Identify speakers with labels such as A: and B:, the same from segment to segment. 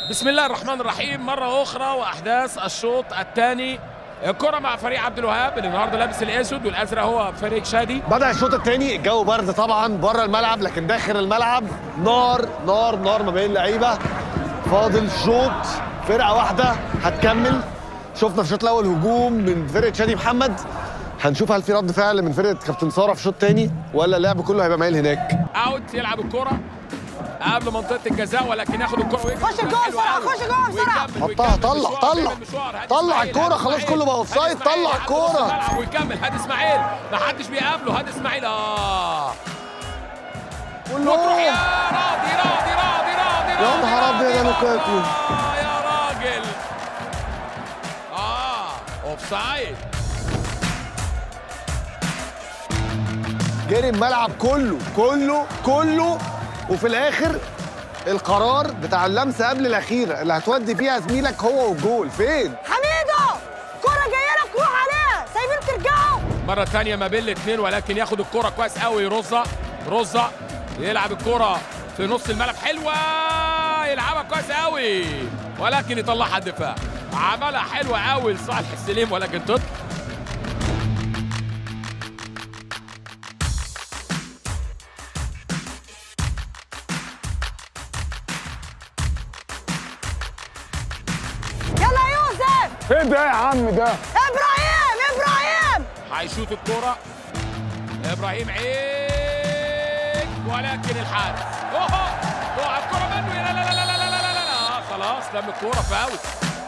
A: بسم الله الرحمن الرحيم مرة أخرى وأحداث الشوط الثاني الكرة مع فريق عبد الوهاب اللي النهارده لابس الأسود والأزرق هو فريق شادي
B: بدأ الشوط الثاني الجو برد طبعا بره الملعب لكن داخل الملعب نار نار نار ما بين اللعيبه فاضل شوط فرقه واحده هتكمل شفنا في الشوط الاول هجوم من فرقه شادي محمد هنشوف هل في رد فعل من فرقه كابتن ساره في الشوط الثاني ولا اللعب كله هيبقى مايل هناك
A: أوت يلعب الكرة قبل منطقة الجزاء ولكن ياخد الكرة ويجري
C: خش الجول
A: حلو
C: بسرعة،
A: أوي.
C: خش الجول بسرعة.
A: ويكمل-
B: حطها،
A: ويكمل
B: طلع،
A: مشوار،
B: طلع.
A: بيعمل مشوار. هادي
B: طلع
A: إسماعيل،
B: الكرة،
A: هادي
B: خلاص
A: إسماعيل.
B: كله بقى أوف سايد،
A: هادي إسماعيل
B: طلع
A: عنده
B: الكرة.
A: نص الملعب ويكمل هادي اسماعيل ما حدش بيقابله هادي اسماعيل اه وتروح يا راضي راضي راضي راضي
B: يا
A: راضي،
B: نهار
A: راضي،
B: أبيض يا
A: راضي.
B: لوكاكو.
A: آه يا راجل اه اوف سايد
B: جري الملعب كله كله كله وفي الاخر القرار بتاع اللمسه قبل الاخيره اللي هتودي فيها زميلك هو والجول فين
C: حميدو كرة جاية لك روح عليها سايبين ترجعوا
A: مرة تانية ما بين الاثنين ولكن ياخد الكرة كويس قوي رزة رزة يلعب الكرة في نص الملعب حلوة يلعبها كويس قوي ولكن يطلعها الدفاع عملها حلوة قوي لصالح السليم ولكن تطلع
C: يلا يا يوسف
D: ايه ده يا عم ده؟
C: ابراهيم ابراهيم
A: هيشوط الكرة ابراهيم عيد ولكن الحارس اوه تقع الكرة منه لا لا لا لا لا لا لا لا لا خلاص لم الكرة فاوت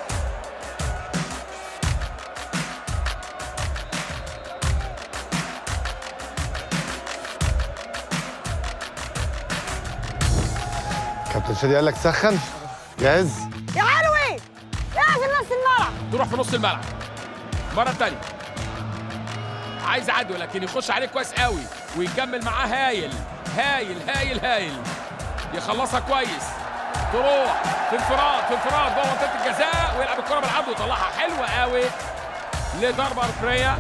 B: كابتن شادي قال لك سخن جاهز
C: يا علوي اقفل نفس الملعب
A: تروح في نص الملعب مرة تانية عايز عدو لكن يخش عليه كويس قوي ويكمل معاه هايل هايل هايل هايل يخلصها كويس تروح في انفراد في انفراد جوه منطقة الجزاء ويلعب الكرة بالعرض ويطلعها حلوة قوي لضربة ركنية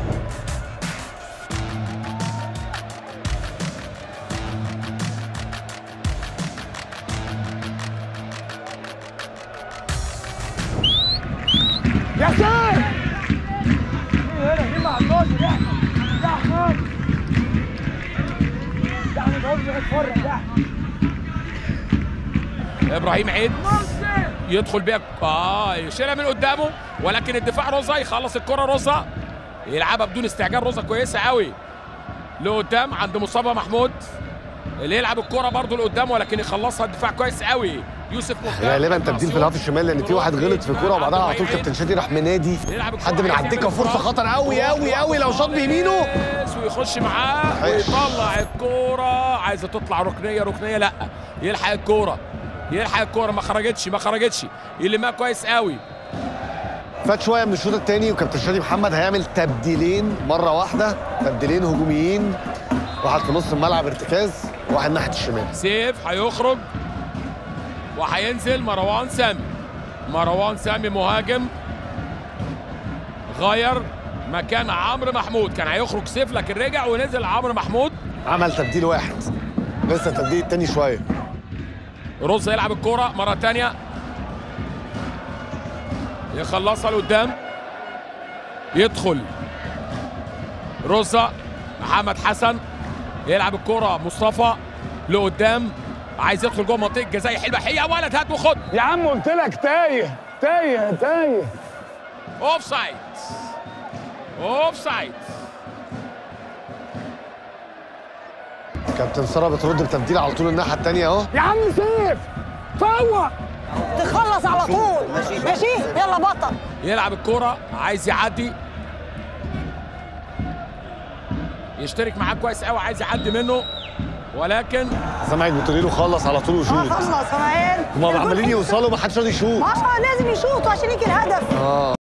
D: يا سيف! هنا دي مع الجول ده ده احمد ده احمد عاوز يتفرج ده
A: ابراهيم عيد يدخل بيها اه يشيلها من قدامه ولكن الدفاع روزا يخلص الكره روزا يلعبها بدون استعجال روزا كويسه قوي لقدام عند مصطفى محمود اللي يلعب الكره برضه لقدام ولكن يخلصها الدفاع كويس قوي يوسف مختار
B: غالبا تبديل في الهاف الشمال لان في واحد غلط في الكوره وبعدها على طول كابتن شادي راح منادي حد من على الدكه فرصه خطر قوي قوي قوي لو شاط بيمينه
A: ويخش معاه
B: عايش.
A: ويطلع الكوره عايزه تطلع ركنيه ركنيه لا يلحق الكوره يلحق الكوره ما خرجتش ما خرجتش يلمها كويس قوي
B: فات شويه من الشوط الثاني وكابتن شادي محمد هيعمل تبديلين مره واحده تبديلين هجوميين واحد في نص الملعب ارتكاز وواحد ناحيه الشمال
A: سيف هيخرج وهينزل مروان سامي مروان سامي مهاجم غير مكان عمرو محمود كان هيخرج سيف لكن رجع ونزل عمرو محمود
B: عمل تبديل واحد لسه التبديل التاني شويه
A: رز يلعب الكرة مرة تانية يخلصها لقدام يدخل رزة محمد حسن يلعب الكرة مصطفى لقدام عايز يدخل جوه منطقة الجزاء يحل حقيقة ولد هات وخد
D: يا عم قلت لك تايه تايه تايه
A: اوف سايد اوف سايد
B: كابتن ساره بترد بتبديل على طول الناحيه التانيه اهو
D: يا عم سيف فوق
C: تخلص على طول ماشي يلا بطل
A: يلعب الكرة عايز يعدي يشترك معاه كويس قوي عايز يعدي منه ولكن
B: سامعك بتقولي له خلص على طول
C: اه
B: وشوط
C: خلص كمان
B: هما عمالين يوصلوا ما حدش راضي يشوط
C: اه لازم يشوطوا عشان يجي الهدف
B: اه